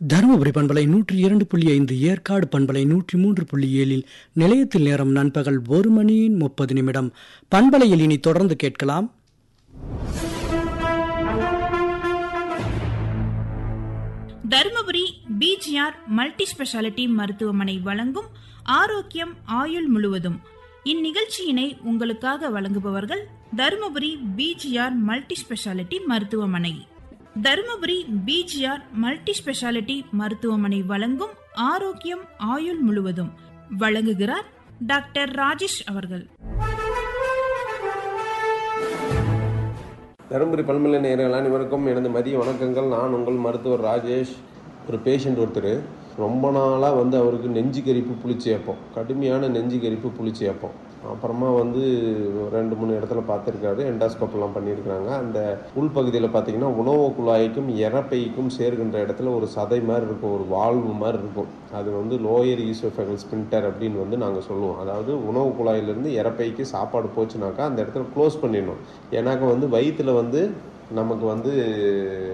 தருமபுரி பண்பலை நூற்றி இரண்டு புள்ளி ஐந்து ஏற்காடு பண்பலை நூற்றி மூன்று புள்ளி ஏழில் நிலையத்தில் நேரம் நண்பகல் ஒரு மணி முப்பது நிமிடம் பண்பலையில் இனி தொடர்ந்து கேட்கலாம் தருமபுரி பிஜிஆர் மல்டி ஸ்பெஷாலிட்டி மருத்துவமனை வழங்கும் ஆரோக்கியம் ஆயுள் முழுவதும் இந்நிகழ்ச்சியினை உங்களுக்காக வழங்குபவர்கள் தருமபுரி பிஜிஆர் மல்டி ஸ்பெஷாலிட்டி மருத்துவமனை தருமபுரி பிஜிஆர் மல்டி ஸ்பெஷாலிட்டி மருத்துவமனை வழங்கும் ஆரோக்கியம் ஆயுள் முழுவதும் வழங்குகிறார் டாக்டர் ராஜேஷ் அவர்கள் தருமபுரி பல்மலை நேயர்கள் அனைவருக்கும் எனது மதிய வணக்கங்கள் நான் உங்கள் மருத்துவர் ராஜேஷ் ஒரு பேஷண்ட் ஒருத்தர் ரொம்ப நாளாக வந்து அவருக்கு நெஞ்சு கரிப்பு புளிச்சி ஏப்பம் கடுமையான நெஞ்சு கரிப்பு புளிச்சி ஏப்பம் அப்புறமா வந்து ரெண்டு மூணு இடத்துல பார்த்துருக்காரு எண்டாஸ்கோப்லாம் பண்ணியிருக்கிறாங்க அந்த உள்பகுதியில் பார்த்தீங்கன்னா உணவு குழாய்க்கும் இறப்பைக்கும் சேர்கின்ற இடத்துல ஒரு சதை மாதிரி இருக்கும் ஒரு வால்வு மாதிரி இருக்கும் அது வந்து லோயர் ஈசோஃபெகல் ஸ்பின்டர் அப்படின்னு வந்து நாங்கள் சொல்லுவோம் அதாவது உணவு குழாயிலிருந்து இறப்பைக்கு சாப்பாடு போச்சுனாக்கா அந்த இடத்துல க்ளோஸ் பண்ணிடணும் ஏன்னாக்கா வந்து வயிற்றில் வந்து நமக்கு வந்து